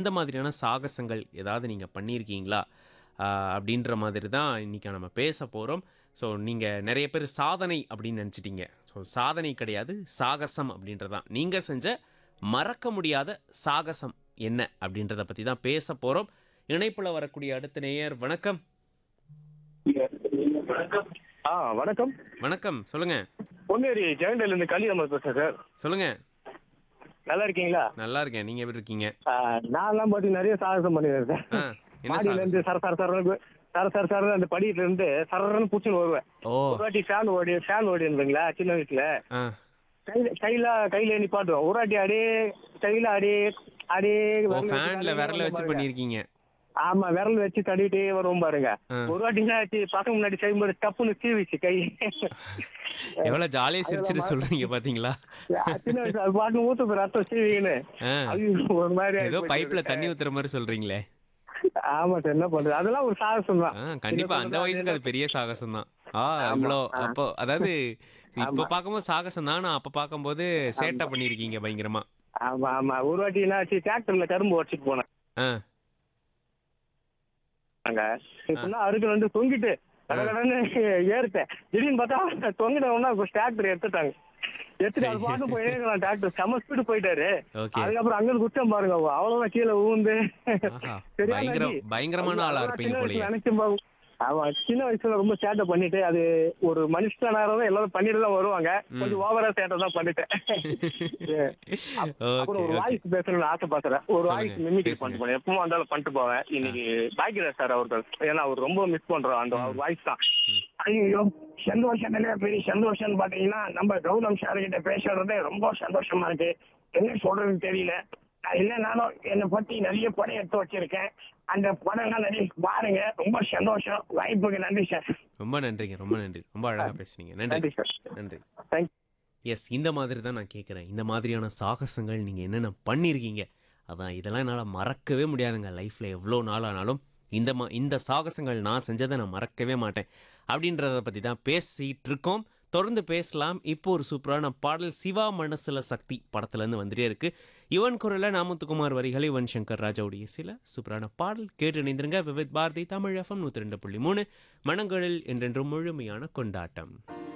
அந்த மாதிரியான சாகசங்கள் ஏதாவது நீங்கள் பண்ணியிருக்கீங்களா ஆஹ் அப்படின்ற மாதிரி தான் இன்றைக்கி நம்ம பேச போகிறோம் ஸோ நீங்கள் நிறைய பேர் சாதனை அப்படின்னு நினச்சிட்டீங்க ஸோ சாதனை கிடையாது சாகசம் அப்படின்றதான் நீங்கள் செஞ்ச மறக்க முடியாத சாகசம் என்ன அப்படின்றத பற்றி தான் பேச போகிறோம் இணைப்பில் வரக்கூடிய அடுத்த நேயர் வணக்கம் ஆ வணக்கம் வணக்கம் சொல்லுங்கள் பொன்னேரி ஜெகண்டல் இருந்து கலியம்மன் பேசுறேன் சார் சொல்லுங்கள் நல்லா இருக்கீங்களா நல்லா இருக்கேன் நீங்கள் எப்படி இருக்கீங்க ஆ, நான்லாம் பாத்தீங்கன்னா நிறைய சாகசம் பண்ணிடுறேன் ஆ சார் என்ன மாடியில சாகசம் இருந்து சர சர சர சர சர சர அந்த படியில இருந்து சரன்னு புடிச்சுன்னு வருவேன் ஓ ஒரு வாட்டி ஃபேன் ஓடி ஃபேன் ஓடி இருந்தீங்களா சின்ன வயசுல ஆ கையில கையில கையில நிப்பாட்டுவோம் ஒரு வாட்டி அப்படியே கையில அப்படியே அப்படியே ஓ விரல் வச்சு ஃபேனில் தடவி விரல வருவோம் வச்சு பாருங்க. பண்ணியிருக்கீங்க ஆமா விரல் வச்சு தடவிட்டே வருவோம் பாருங்க ஆ. ஒரு வாட்டி என்ன ஆச்சு பசங்க முன்னாடி செய்யும்போது டப்புன்னு சீவிச்சு கை எவ்வளோ ஜாலியாக சிரிச்சிட்டு சொல்கிறீங்க பார்த்தீங்களா சின்ன வயசு அது பாட்டு ஊத்து போய் ரத்தம் சீவிங்கன்னு ஆ அது ஒரு மாதிரி ஏதோ ஆயிப்போச்சு. பைப்பில் தண்ணி ஊற்றுற மாதிரி சொல்கிறீங்களே ஆமா சார் என்ன பண்றது அதெல்லாம் ஒரு சாகசம் தான் ஆ கண்டிப்பா அந்த வயசுக்கு அது பெரிய சாகசம் தான் ஆ இவ்வளோ அப்போ அதாவது இப்போ பார்க்கும்போது சாகசம் தான் நான் அப்போ பார்க்கும்போது சேட்டை பண்ணியிருக்கீங்க பயங்கரமா ஆமா ஆமா ஒரு வாட்டி என்ன ஆச்சு டிராக்டர்ல கரும்பு உடச்சிட்டு போனேன் ஆ அங்க இப்படின்னா அருக்கு வந்து தொங்கிட்டு கடகடன்னு ஏறிட்டேன் திடீர்னு பார்த்தா தொங்கிட்டவனா டிராக்டர் எடுத்துட்டாங்க எடுத்துட்டு அது பாட்டு போய் டிராக்டர் செம ஸ்பீடு போயிட்டாரு ஓகே அதுக்கப்புறம் அங்க குத்தம் பாருங்க அவ்வளவுதான் கீழே ஊந்து ஆஹா சரியான பயங்கரம் அடி. பயங்கரமான ஆளா அதெல்லாம் இருப்பீங்க சின்ன போலயே வயசுல நினைச்சும் பாரு. ஆமா சின்ன வயசுல ரொம்ப சேட்டை பண்ணிட்டு அது ஒரு மனுஷனாரம் எல்லாரும் பண்ணிட்டு தான் வருவாங்க கொஞ்சம் ஓவரா சேட்டை தான் பண்ணிட்டேன் அப்புறம் ஒரு ஓகே ஓகே வாய்ஸ் பேசணும்னு ஆசைப்படுறேன் ஒரு சொல்லுங்க, வாய்ஸ் மிமிக்ரி பேசுங்க. பண்ணிட்டு போனேன் எப்பவும் வந்தாலும் பண்ணிட்டு போவேன் இன்னைக்கு பாக்கியராஜ் சார் அவர்கள் ஏன்னா அவர் ரொம்ப மிஸ் பண்றோம் அந்த அவர் வாய்ஸ் தான் ஐயோ சந்தோஷத்துல பெரிய சந்தோஷம் பாத்தீங்கன்னா நம்ம கௌதம் சார் கிட்ட பேசுறதே ரொம்ப சந்தோஷமா இருக்கு என்ன சொல்றதுன்னு தெரியல நான் இல்லைனாலும் என்னை பத்தி நிறைய படம் எடுத்து வச்சிருக்கேன் அந்த படம்லாம் நிறைய பாருங்க ரொம்ப சந்தோஷம் வாய்ப்புக்கு நன்றி சார் ரொம்ப நன்றிங்க ரொம்ப நன்றி ரொம்ப அழகா பேசுனீங்க நன்றி நன்றி சார் நன்றி தேங்க்யூ எஸ் இந்த மாதிரி தான் நான் கேட்குறேன் இந்த மாதிரியான சாகசங்கள் நீங்கள் என்னென்ன பண்ணியிருக்கீங்க அதான் இதெல்லாம் என்னால் மறக்கவே முடியாதுங்க லைஃப்பில் எவ்வளோ நாள் ஆனாலும் இந்த மா இந்த சாகசங்கள் நான் செஞ்சதை நான் மறக்கவே மாட்டேன் அப்படின்றத பற்றி தான் பேசிகிட்டு இருக்கோம் தொடர்ந்து பேசலாம் இப்போ ஒரு சூப்பரான பாடல் சிவா மனசுல சக்தி படத்துலேருந்து வந்துட்டே இருக்கு யுவன் குரலில் நாமத்துக்குமார் வரிகள் யுவன் சங்கர் ராஜாவுடைய சில சூப்பரான பாடல் கேட்டு இணைந்திருங்க விவித் பாரதி தமிழ் எஃப்எம் நூற்றி ரெண்டு புள்ளி மூணு மனங்களில் என்றென்றும் முழுமையான கொண்டாட்டம்